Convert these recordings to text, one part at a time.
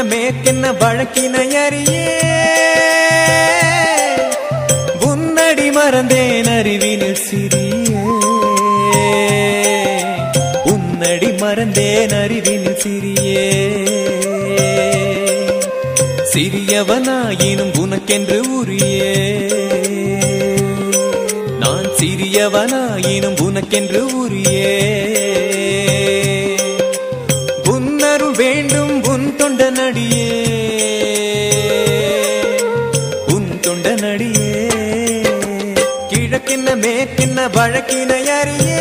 மேற்கென்ன வழக்கினை அறியே உன்னடி மறந்தேன் அறிவினில் சிறியே உன்னடி மறந்தேன் அறிவினில் சிறியே சிறியவனாயினும் உனக்கென்று உரியே நான் சிறியவனாயினும் உனக்கென்று உரியே உன்னருள் வேண்டும் உன் தொண்ட நடியே உன் தொண்ட நடியே கிழக்கென்ன மேற்கென்ன வழக்கினை அறியே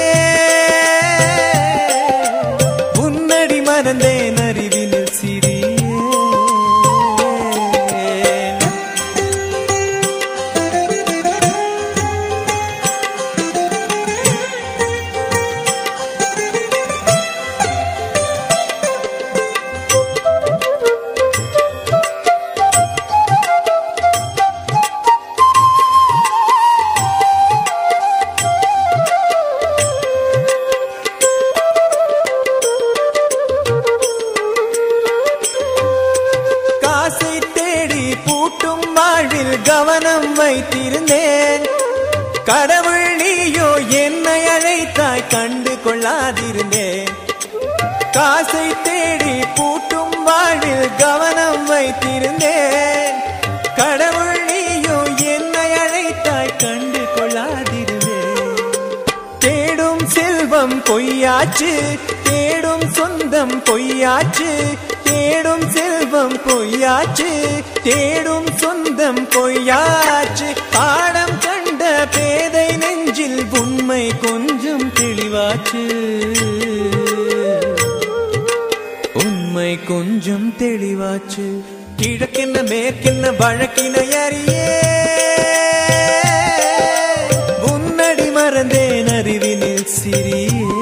உன்னடி மறந்தேன் அறிவினில் சிறியே காசை தேடி பூட்டும் வாழ்வில் கவனம் வைத்திருந்தேன் கடவுள் நீயோ என்னை அழைத்தாய் கண்டு கொள்ளாதிருந்தேன் காசை தேடி பூட்டும் வாழ்வில் கவனம் வைத்திருந்தேன் கடவுள் நீயோ என்னை அழைத்தாய் கண்டு கொள்ளாதிருந்தேன் தேடும் செல்வம் பொய்யாச்சு தேடும் சொந்தம் பொய்யாச்சு தேடும் செல்வம் பொய்யாச்சு தேடும் சொந்தம் பொய்யாச்சு பாடம் கண்ட பேதை நெஞ்சில் உண்மை கொஞ்சம் தெளிவாச்சு உண்மை கொஞ்சம் தெளிவாச்சு கிழக்கென்ன மேற்கென்ன வழக்கினை அறியே உன்னடி மறந்தேன் அறிவினில் சிறியே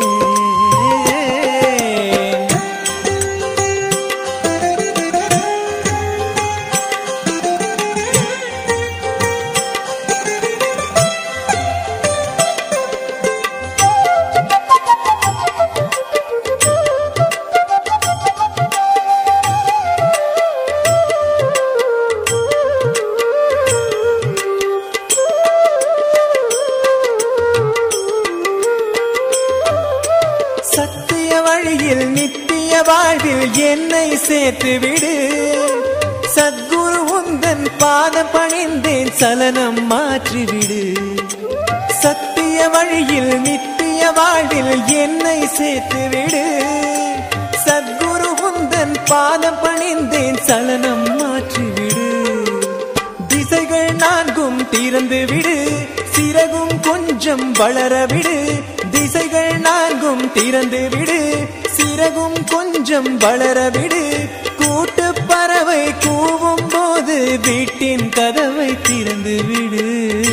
சத்திய வழியில் நித்திய வாழ்வில் என்னை சேர்த்து விடு சத்குரு உந்தன் பாத பணிந்தேன் சலனம் மாற்றிவிடு சத்திய வழியில் நித்திய வாழ்வில் என்னை சேர்த்து விடு சத்குரு உந்தன் பாத பணிந்தேன் சலனம் மாற்றிவிடு திசைகள் நான்கும் திறந்து விடு சிறகும் கொஞ்சம் வளர விடு திசைகள் நான்கும் திறந்து விடு சிறகும் கொஞ்சம் வளர விடு கூட்டு பறவை கூவும் போது வீட்டின் கதவை திறந்து விடு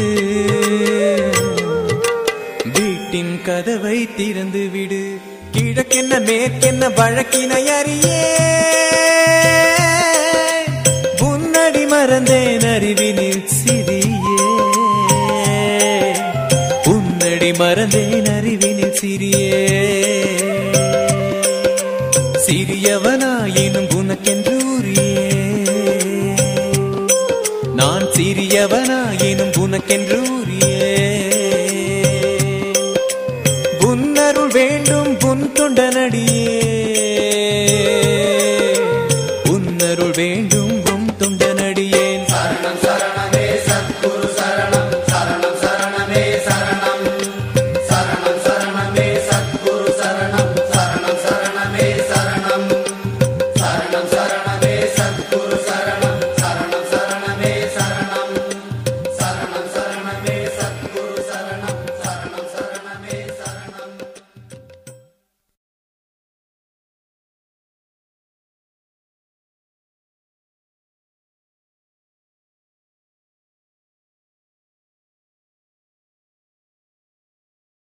வீட்டின் கதவை திறந்து விடு கிழக்கென்ன மேற்கென்ன வழக்கினை அறியே உன்னடி மறந்தேன் அறிவினில் சிறியே உன்னடி மறந்தேன் அறிவினில் சிறியே சிறியவனாயினும் உனக்கென்று உரியே நான் சிறியவனாயினும் உனக்கென்று உரியே உன்னருள் வேண்டும்